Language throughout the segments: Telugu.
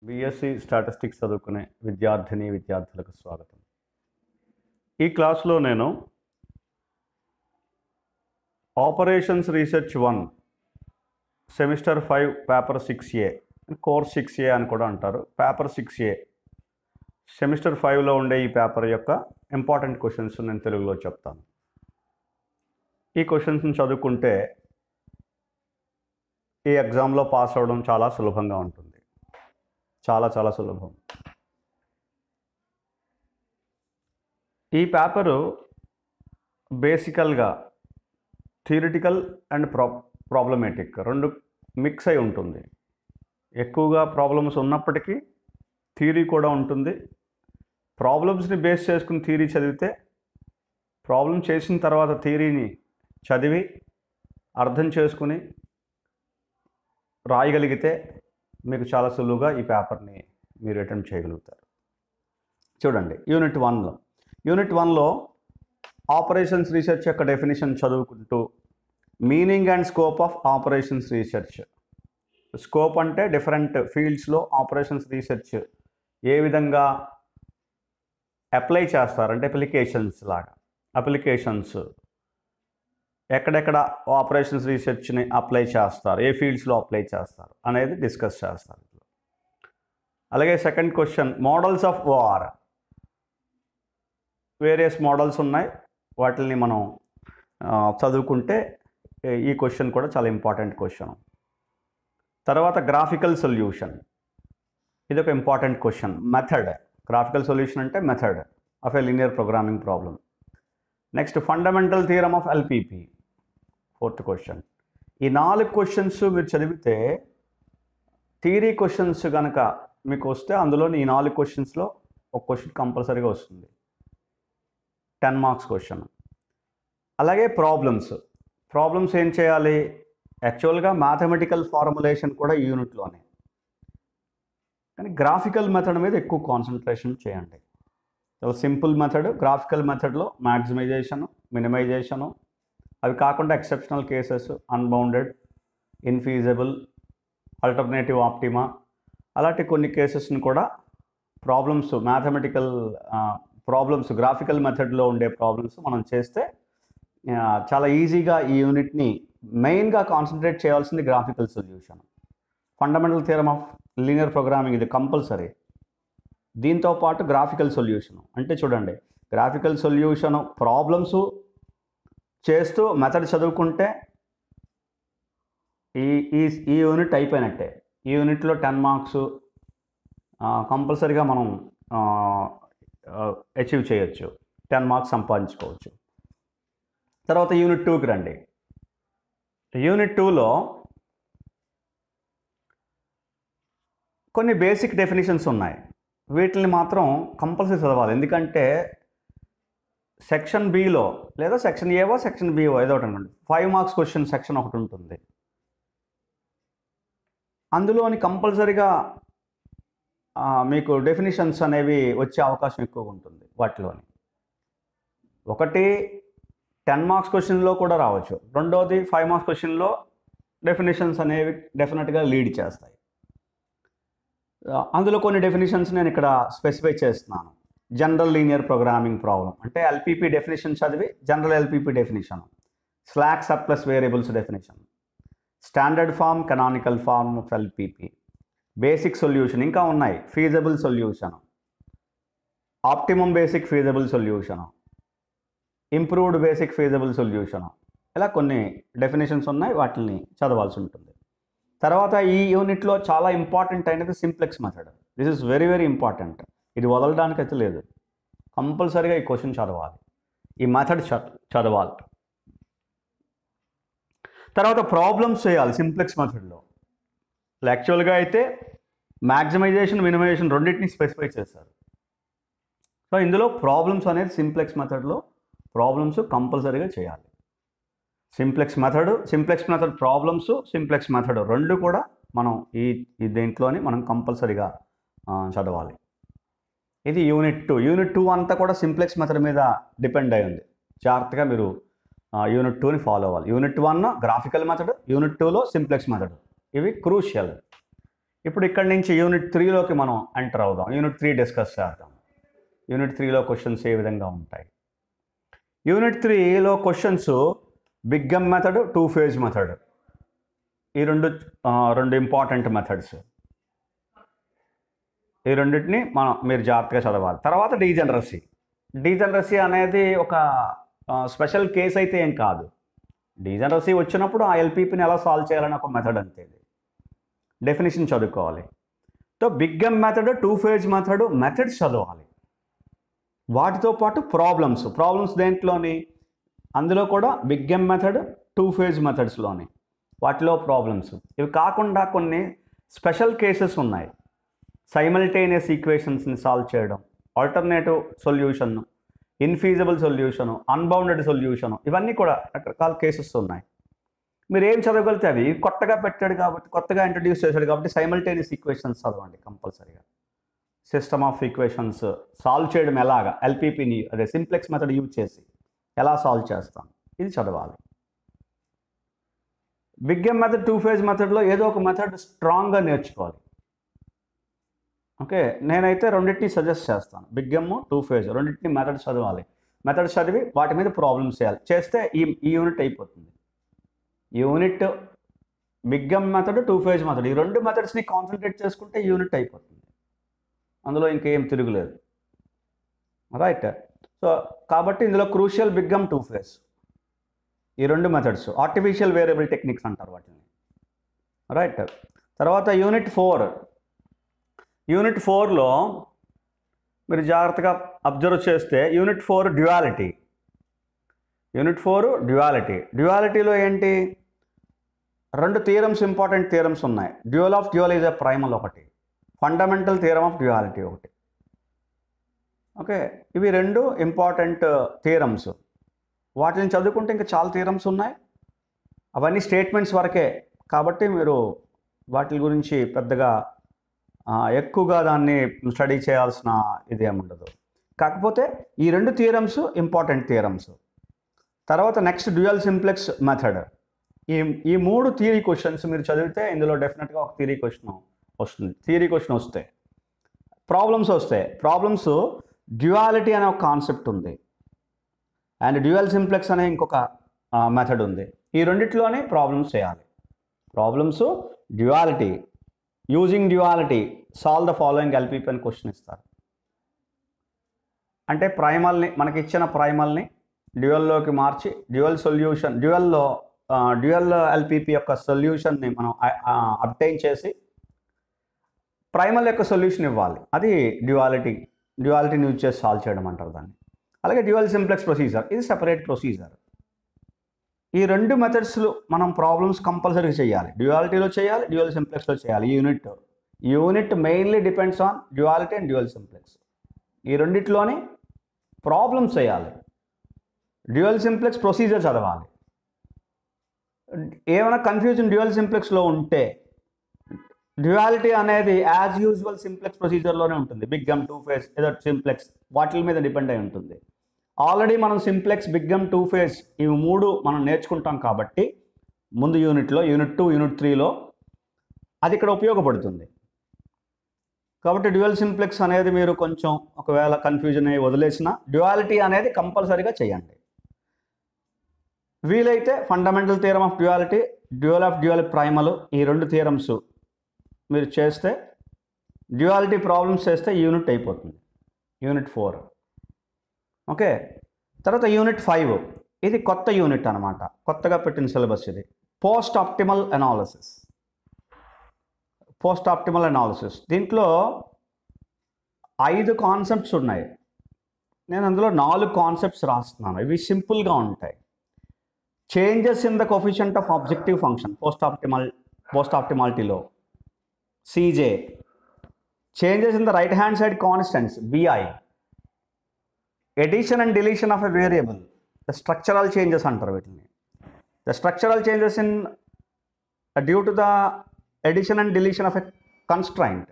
బిఎస్సి స్టాటిస్టిక్స్ చదువుకునే విద్యార్థిని విద్యార్థులకు స్వాగతం ఈ క్లాస్లో నేను operations research one semester five paper six A course six A అని కూడా అంటారు పేపర్ సిక్స్ ఏ సెమిస్టర్ ఫైవ్లో ఉండే ఈ పేపర్ యొక్క ఇంపార్టెంట్ క్వశ్చన్స్ నేను తెలుగులో చెప్తాను ఈ క్వశ్చన్స్ని చదువుకుంటే ఈ ఎగ్జామ్లో పాస్ అవ్వడం చాలా సులభంగా ఉంటుంది చాలా చాలా సులభం ఈ పేపరు బేసికల్గా థియరిటికల్ అండ్ ప్రా ప్రాబ్లమేటిక్ రెండు మిక్స్ అయి ఉంటుంది ఎక్కువగా ప్రాబ్లమ్స్ ఉన్నప్పటికీ థియరీ కూడా ఉంటుంది ప్రాబ్లమ్స్ని బేస్ చేసుకుని థియరీ చదివితే ప్రాబ్లం చేసిన తర్వాత థియరీని చదివి అర్థం చేసుకుని రాయగలిగితే మీకు చాలా సులువుగా ఈ పేపర్ని మీరు అటెంప్ట్ చేయగలుగుతారు చూడండి యూనిట్ వన్లో యూనిట్ వన్లో ఆపరేషన్స్ రీసెర్చ్ యొక్క డెఫినేషన్ చదువుకుంటూ meaning and scope of operations research scope అంటే డిఫరెంట్ ఫీల్డ్స్లో ఆపరేషన్స్ రీసెర్చ్ ఏ విధంగా అప్లై చేస్తారు అంటే అప్లికేషన్స్ లాగా అప్లికేషన్స్ ఎక్కడెక్కడ ఆపరేషన్స్ రీసెర్చ్ని అప్లై చేస్తారు ఏ ఫీల్డ్స్లో అప్లై చేస్తారు అనేది డిస్కస్ చేస్తారు అలాగే second question models of OR various models ఉన్నాయి వాటిని మనం ఆ, చదువుకుంటే ఏ- ఈ క్వశ్చన్ కూడా చాలా ఇంపార్టెంట్ క్వశ్చన్ తర్వాత గ్రాఫికల్ సొల్యూషన్ ఇది ఒక important question method graphical solution అంటే method of a linear programming problem next fundamental theorem of LPP fourth question ఈ నాలుగు క్వశ్చన్స్ మీరు చదివితే థియరీ క్వశ్చన్స్ కనుక మీకు వస్తే అందులోని ఈ నాలుగు క్వశ్చన్స్లో ఒక క్వశ్చన్ కంపల్సరీగా వస్తుంది టెన్ మార్క్స్ క్వశ్చన్ అలాగే ప్రాబ్లమ్స్ ప్రాబ్లమ్స్ ఏం చేయాలి యాక్చువల్గా మ్యాథమెటికల్ ఫార్ములేషన్ కూడా ఈ యూనిట్లోనే కానీ గ్రాఫికల్ మెథడ్ మీద ఎక్కువ కాన్సన్ట్రేషన్ చేయండి చాలా సింపుల్ మెథడ్ గ్రాఫికల్ మెథడ్లో మ్యాక్సిమైజేషను మినిమైజేషను అవి కాకుండా exceptional cases unbounded infeasible alternative optima అలాంటి కొన్ని కేసెస్ని కూడా ప్రాబ్లమ్స్ మ్యాథమెటికల్ ప్రాబ్లమ్స్ గ్రాఫికల్ మెథడ్లో ఉండే ప్రాబ్లమ్స్ మనం చేస్తే ఆ, చాలా ఈజీగా ఈ యూనిట్ని మెయిన్గా కాన్సన్ట్రేట్ చేయాల్సింది graphical solution fundamental theorem of linear programming ఇది కంపల్సరీ దీంతో పాటు గ్రాఫికల్ సొల్యూషన్ అంటే చూడండి గ్రాఫికల్ సొల్యూషన్ ప్రాబ్లమ్స్ చేస్తూ మెథడ్ చదువుకుంటే ఈ ఈ ఈ యూనిట్ అయిపోయినట్టే ఈ యూనిట్లో టెన్ మార్క్స్ కంపల్సరీగా మనం అచీవ్ చేయొచ్చు టెన్ మార్క్స్ సంపాదించుకోవచ్చు తర్వాత యూనిట్ టూకి రండి యూనిట్ టూలో కొన్ని బేసిక్ డెఫినేషన్స్ ఉన్నాయి వీటిని మాత్రం కంపల్సరీ చదవాలి ఎందుకంటే సెక్షన్ బిలో లేదా సెక్షన్ ఏవో సెక్షన్ బిఓ ఏదో ఒకటి అనుకోండి ఫైవ్ మార్క్స్ క్వశ్చన్ సెక్షన్ ఒకటి ఉంటుంది అందులోని కంపల్సరీగా ఆ, మీకు డెఫినేషన్స్ అనేవి వచ్చే అవకాశం ఎక్కువ ఉంటుంది వాటిలోని ఒకటి టెన్ మార్క్స్ క్వశ్చన్లో కూడా రావచ్చు రెండోది ఫైవ్ మార్క్స్ క్వశ్చన్లో డెఫినేషన్స్ అనేవి డెఫినెట్గా లీడ్ చేస్తాయి ఆ, అందులో కొన్ని డెఫినేషన్స్ నేను ఇక్కడ స్పెసిఫై చేస్తున్నాను జనరల్ లీనియర్ ప్రోగ్రామింగ్ ప్రాబ్లం అంటే ఎల్పిపి డెఫినేషన్ చదివి general LPP definition slack surplus variables definition standard form canonical form of LPP basic solution ఇంకా ఉన్నాయి feasible solution optimum basic feasible solution improved basic feasible solution ఇలా కొన్ని డెఫినేషన్స్ ఉన్నాయి వాటిని చదవాల్సి ఉంటుంది తర్వాత ఈ యూనిట్లో చాలా ఇంపార్టెంట్ అయినది simplex method this is very very important ఇది వదలడానికి అయితే లేదు కంపల్సరీగా ఈ క్వశ్చన్ చదవాలి ఈ మెథడ్ చదవాలి తర్వాత ప్రాబ్లమ్స్ చేయాలి సింప్లెక్స్ మెథడ్లో యాక్చువల్గా అయితే మ్యాక్సిమైజేషన్ మినిమైజేషన్ రెండింటిని స్పెసిఫై చేశారు సో ఇందులో ప్రాబ్లమ్స్ అనేది సింప్లెక్స్ మెథడ్లో ప్రాబ్లమ్స్ కంపల్సరీగా చేయాలి simplex method simplex method problems simplex method రెండు కూడా మనం ఈ ఈ దేంట్లోని మనం కంపల్సరీగా ఆ, చదవాలి ఇది యూనిట్ టూ యూనిట్ టూ అంతా కూడా సింప్లెక్స్ మెథడ్ మీద డిపెండ్ అయి ఉంది జాగ్రత్తగా మీరు యూనిట్ టూని ఫాలో అవ్వాలి unit one graphical method unit టూలో సింప్లెక్స్ మెథడ్ ఇవి క్రూషియల్ ఇప్పుడు ఇక్కడ నుంచి యూనిట్ త్రీలోకి మనం ఎంటర్ అవుదాం యూనిట్ త్రీ డిస్కస్ చేద్దాం యూనిట్ త్రీలో క్వశ్చన్స్ ఏ విధంగా ఉంటాయి యూనిట్ త్రీలో questions big M method two phase method ఈ రెండు ఆ, రెండు ఇంపార్టెంట్ మెథడ్స్ ఈ రెండింటిని మనం మీరు జాగ్రత్తగా చదవాలి తర్వాత డీజనరసీ డీజనరసీ అనేది ఒక స్పెషల్ కేస్ అయితే ఏం కాదు డీజనరసీ వచ్చినప్పుడు ఆ ఎల్పీపీని ఎలా సాల్వ్ చేయాలని ఒక మెథడ్ అంతే ఇది డెఫినేషన్ చదువుకోవాలి so big M method two phase method methods చదవాలి వాటితో పాటు ప్రాబ్లమ్స్ ప్రాబ్లమ్స్ దేంట్లోని అందులో కూడా బిగ్గమ్ మెథడ్ టూ ఫేజ్ మెథడ్స్లోని వాటిలో ప్రాబ్లమ్స్ ఇవి కాకుండా కొన్ని స్పెషల్ కేసెస్ ఉన్నాయి సైమల్టేనియస్ ఈక్వేషన్స్ని సాల్వ్ చేయడం alternative solution infeasible solution unbounded solution ఇవన్నీ కూడా రకరకాల కేసెస్ ఉన్నాయి మీరు ఏం చదవగలిగితే అవి కొత్తగా పెట్టాడు కాబట్టి కొత్తగా ఇంట్రడ్యూస్ చేశాడు కాబట్టి సైమల్టేనియస్ ఈక్వేషన్స్ చదవండి కంపల్సరీగా సిస్టమ్ ఆఫ్ ఈక్వేషన్స్ సాల్వ్ చేయడం ఎలాగా ఎల్పిపిని అదే సింప్లెక్స్ మెథడ్ యూజ్ చేసి ఎలా సాల్వ్ చేస్తాం ఇది చదవాలి బిగ్గమ్ మెథడ్ టూ ఫేజ్ మెథడ్లో ఏదో ఒక మెథడ్ స్ట్రాంగ్గా నేర్చుకోవాలి ఓకే నేనైతే రెండింటిని సజెస్ట్ చేస్తాను బిగ్గమ్ టూ ఫేజ్ రెండింటిని మెథడ్ చదవాలి మెథడ్ చదివి వాటి మీద ప్రాబ్లమ్స్ చేయాలి చేస్తే ఈ ఈ యూనిట్ అయిపోతుంది ఈ unit big M method two phase method ఈ రెండు మెథడ్స్ని కాన్సన్ట్రేట్ చేసుకుంటే ఈ యూనిట్ అయిపోతుంది అందులో ఇంకేం తిరుగులేదు రైట్ సో కాబట్టి ఇందులో క్రూషియల్ బిగ్గమ్ టూ ఫేజ్ ఈ రెండు మెథడ్స్ ఆర్టిఫిషియల్ వేరియబుల్ టెక్నిక్స్ అంటారు వాటిని రైట్ తర్వాత యూనిట్ ఫోర్ యూనిట్ ఫోర్లో మీరు జాగ్రత్తగా అబ్జర్వ్ చేస్తే unit four duality unit four duality డ్యువాలిటీలో ఏంటి రెండు థియరమ్స్ ఇంపార్టెంట్ థియరమ్స్ ఉన్నాయి dual of dual is a primal ఒకటి ఫండమెంటల్ థియరమ్ ఆఫ్ డ్యువాలిటీ ఒకటి ఓకే ఇవి రెండు ఇంపార్టెంట్ థియరమ్స్ వాటిని చదువుకుంటే ఇంకా చాలా థియరమ్స్ ఉన్నాయి అవన్నీ స్టేట్మెంట్స్ వరకే కాబట్టి మీరు వాటి గురించి పెద్దగా ఆ, ఎక్కువగా దాన్ని స్టడీ చేయాల్సిన ఇదేముండదు కాకపోతే ఈ రెండు థియరమ్స్ ఇంపార్టెంట్ థియరమ్స్ తర్వాత నెక్స్ట్ డ్యూయల్ సింప్లెక్స్ మెథడ్ ఈ ఈ మూడు థియరీ క్వశ్చన్స్ మీరు చదివితే ఇందులో డెఫినెట్గా ఒక థియరీ క్వశ్చన్ వస్తుంది థియరీ క్వశ్చన్ వస్తాయి ప్రాబ్లమ్స్ వస్తాయి ప్రాబ్లమ్స్ డ్యువాలిటీ అనే ఒక కాన్సెప్ట్ ఉంది అండ్ డ్యూయల్ సింప్లెక్స్ అనే ఇంకొక మెథడ్ ఉంది ఈ రెండిట్లోనే ప్రాబ్లమ్స్ చేయాలి problems duality using duality solve the following LPP అని క్వశ్చన్ ఇస్తారు అంటే ప్రైమల్ని మనకి ఇచ్చిన ప్రైమల్ని డ్యూయల్లోకి మార్చి డ్యూయల్ సొల్యూషన్ డ్యూయల్లో డ్యూయల్ ఎల్పీపీ యొక్క సొల్యూషన్ని మనం అబ్టైన్ చేసి ప్రైమల్ యొక్క సొల్యూషన్ ఇవ్వాలి అది డ్యువాలిటీ డ్యువాలిటీని యూజ్ చేసి సాల్వ్ చేయడం అంటారు దాన్ని అలాగే డ్యూయల్ సింప్లెక్స్ ప్రొసీజర్ ఇది సెపరేట్ ప్రొసీజర్ ఈ రెండు మెథడ్స్లో మనం ప్రాబ్లమ్స్ కంపల్సరీగా చేయాలి డ్యువాలిటీలో చేయాలి డ్యూయల్ సింప్లెక్స్లో చేయాలి ఈ యూనిట్ ఈ unit mainly depends on duality and dual simplex ఈ రెండిట్లోనే ప్రాబ్లమ్స్ చేయాలి డ్యూయల్ సింప్లెక్స్ ప్రొసీజర్ చదవాలి ఏమైనా కన్ఫ్యూజన్ డ్యూయల్ సింప్లెక్స్లో ఉంటే డ్యువాలిటీ అనేది యాజ్ యూజువల్ సింప్లెక్స్ ప్రొసీజర్లోనే ఉంటుంది బిగ్ గమ్ టూ ఫేస్ ఏదో సింప్లెక్స్ వాటి మీద డిపెండ్ అయి ఉంటుంది ఆల్రెడీ మనం simplex big M two phase ఇవి మూడు మనం నేర్చుకుంటాం కాబట్టి ముందు యూనిట్లో యూనిట్ టూ యూనిట్ త్రీలో అది ఇక్కడ ఉపయోగపడుతుంది కాబట్టి డ్యువల్ సింప్లెక్స్ అనేది మీరు కొంచెం ఒకవేళ కన్ఫ్యూజన్ అయ్యి వదిలేసిన డ్యువాలిటీ అనేది కంపల్సరీగా చేయండి వీలైతే fundamental theorem of duality dual of dual primal ఈ రెండు థియరమ్స్ మీరు చేస్తే డ్యువాలిటీ ప్రాబ్లమ్స్ చేస్తే ఈ యూనిట్ అయిపోతుంది యూనిట్ ఫోర్ ఓకే తర్వాత యూనిట్ ఫైవ్ ఇది కొత్త యూనిట్ అనమాట కొత్తగా పెట్టిన సిలబస్ ఇది post optimal analysis post optimal analysis దీంట్లో ఐదు కాన్సెప్ట్స్ ఉన్నాయి నేను అందులో నాలుగు కాన్సెప్ట్స్ రాస్తున్నాను ఇవి సింపుల్గా ఉంటాయి changes in the coefficient of objective function post optimal post ఆప్టిమాలిటీలో C J changes in the right hand side constants B I addition and deletion of a variable the structural changes అంటారు వీటిని the structural changes in due to the addition and deletion of a constraint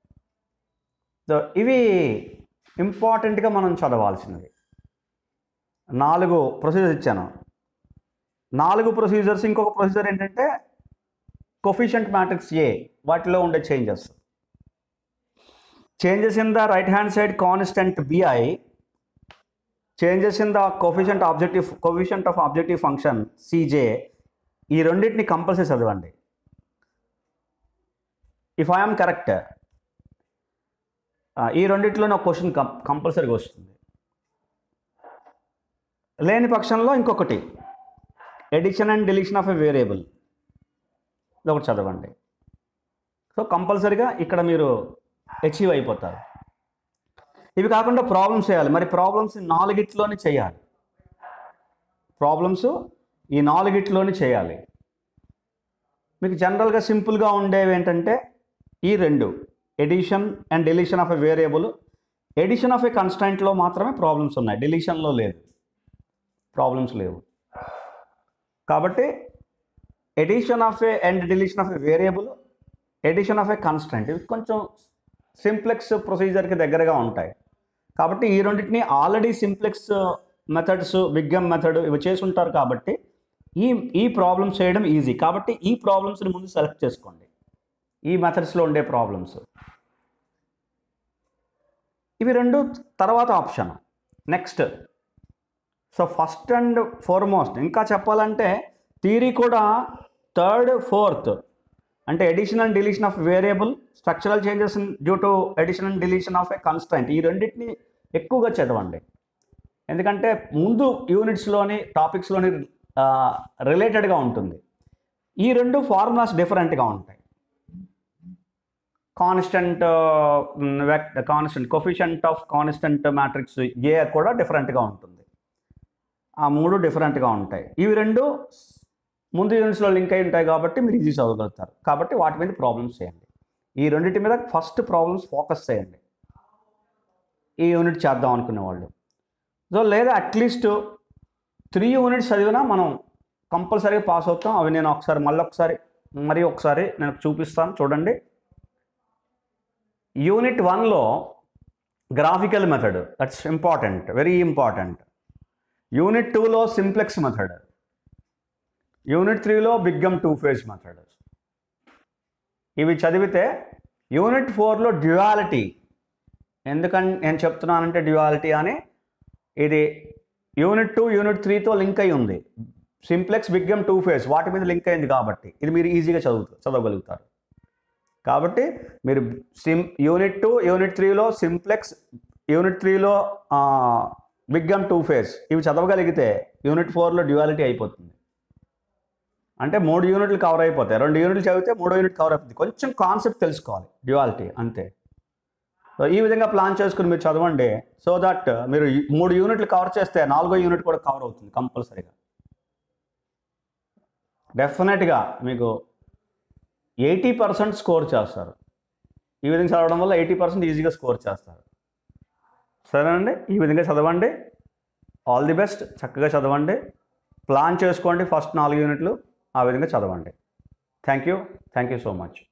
ఇవి ఇంపార్టెంట్గా మనం చదవాల్సినవి నాలుగు ప్రొసీజర్స్ ఇచ్చాను నాలుగు ప్రొసీజర్స్ ఇంకొక ప్రొసీజర్ ఏంటంటే కొఫిషియంట్ మ్యాట్రిక్స్ ఏ వాటిలో ఉండే changes changes in the right hand side constant B I changes in the coefficient objective coefficient of objective function C J ఈ రెండింటిని కంపల్సరీ చదవండి ఇఫ్ ఐఎమ్ కరెక్ట్ ఈ రెండిట్లోనే ఒక క్వశ్చన్ కం కంపల్సరీగా వస్తుంది లేని పక్షంలో ఇంకొకటి addition and deletion of a variable ఇది ఒకటి చదవండి సో కంపల్సరీగా ఇక్కడ మీరు అచీవ్ అయిపోతారు ఇవి కాకుండా ప్రాబ్లమ్స్ చేయాలి మరి ప్రాబ్లమ్స్ నాలుగిట్లోనే చేయాలి ప్రాబ్లమ్స్ ఈ నాలుగిట్లోనే చేయాలి మీకు జనరల్గా సింపుల్గా ఉండేవి ఏంటంటే ఈ రెండు addition and deletion of a variable addition of a కన్స్టెంట్లో మాత్రమే ప్రాబ్లమ్స్ ఉన్నాయి డెలిషన్లో లేదు ప్రాబ్లమ్స్ లేవు కాబట్టి addition of a and deletion of a variable addition of a constant ఇవి కొంచెం సింప్లెక్స్ ప్రొసీజర్కి దగ్గరగా ఉంటాయి కాబట్టి ఈ రెండింటిని already simplex methods big M method ఇవి చేసి ఉంటారు కాబట్టి ఈ ఈ ప్రాబ్లమ్స్ చేయడం ఈజీ కాబట్టి ఈ ప్రాబ్లమ్స్ని ముందు సెలెక్ట్ చేసుకోండి ఈ మెథడ్స్లో ఉండే ప్రాబ్లమ్స్ ఇవి రెండు తర్వాత option next so first and foremost ఇంకా చెప్పాలంటే థీరీ కూడా థర్డ్ ఫోర్త్ అంటే addition and deletion of variable structural changes due to addition and deletion of a constant ఈ రెండింటిని ఎక్కువగా చదవండి ఎందుకంటే ముందు యూనిట్స్లోని టాపిక్స్లోని రిలేటెడ్గా ఉంటుంది ఈ రెండు ఫార్ములాస్ డిఫరెంట్గా ఉంటాయి constant constant coefficient of constant matrix A కూడా డిఫరెంట్గా ఉంటుంది ఆ మూడు డిఫరెంట్గా ఉంటాయి ఇవి రెండు ముందు యూనిట్స్లో లింక్ అయి ఉంటాయి కాబట్టి మీరు ఈజీ చదవగలుగుతారు కాబట్టి వాటి మీద ప్రాబ్లమ్స్ చేయండి ఈ రెండింటి మీద ఫస్ట్ ప్రాబ్లమ్స్ ఫోకస్ చేయండి ఈ యూనిట్ చేద్దాం అనుకునే వాళ్ళు సో లేదా అట్లీస్ట్ త్రీ యూనిట్స్ చదివినా మనం కంపల్సరీగా పాస్ అవుతాం అవి నేను ఒకసారి మళ్ళీ ఒకసారి మరి ఒకసారి నేను చూపిస్తాను చూడండి యూనిట్ వన్లో graphical method that's important very important unit టూలో సింప్లెక్స్ మెథడ్ యూనిట్ త్రీలో బిగ్గమ్ టూ ఫేజ్ మెథడ్ ఇవి చదివితే యూనిట్ ఫోర్లో డ్యువాలిటీ ఎందుకని నేను చెప్తున్నానంటే డ్యువాలిటీ అని ఇది యూనిట్ టూ యూనిట్ త్రీతో లింక్ అయి ఉంది సింప్లెక్స్ బిగ్గమ్ టూ ఫేజ్ వాటి మీద లింక్ అయింది కాబట్టి ఇది మీరు ఈజీగా చదువు చదవగలుగుతారు కాబట్టి మీరు సిమ్ యూనిట్ టూ యూనిట్ త్రీలో సింప్లెక్స్ యూనిట్ త్రీలో బిగ్గమ్ టూ ఫేజ్ ఇవి చదవగలిగితే యూనిట్ ఫోర్లో డ్యువాలిటీ అయిపోతుంది అంటే మూడు యూనిట్లు కవర్ అయిపోతాయి రెండు యూనిట్లు చదివితే మూడో యూనిట్ కవర్ అయిపోతుంది కొంచెం కాన్సెప్ట్ తెలుసుకోవాలి డ్యువాలిటీ అంతే సో ఈ విధంగా ప్లాన్ చేసుకుని మీరు చదవండి సో దట్ మీరు ఈ మూడు యూనిట్లు కవర్ చేస్తే నాలుగో యూనిట్ కూడా కవర్ అవుతుంది కంపల్సరీగా డెఫినెట్గా మీకు ఎయిటీ పర్సెంట్ స్కోర్ చేస్తారు ఈ విధంగా చదవడం వల్ల ఎయిటీ పర్సెంట్ ఈజీగా స్కోర్ చేస్తారు సరేనండి ఈ విధంగా చదవండి ఆల్ ది బెస్ట్ చక్కగా చదవండి ప్లాన్ చేసుకోండి ఫస్ట్ నాలుగు యూనిట్లు ఆ విధంగా చదవండి thank you thank you so much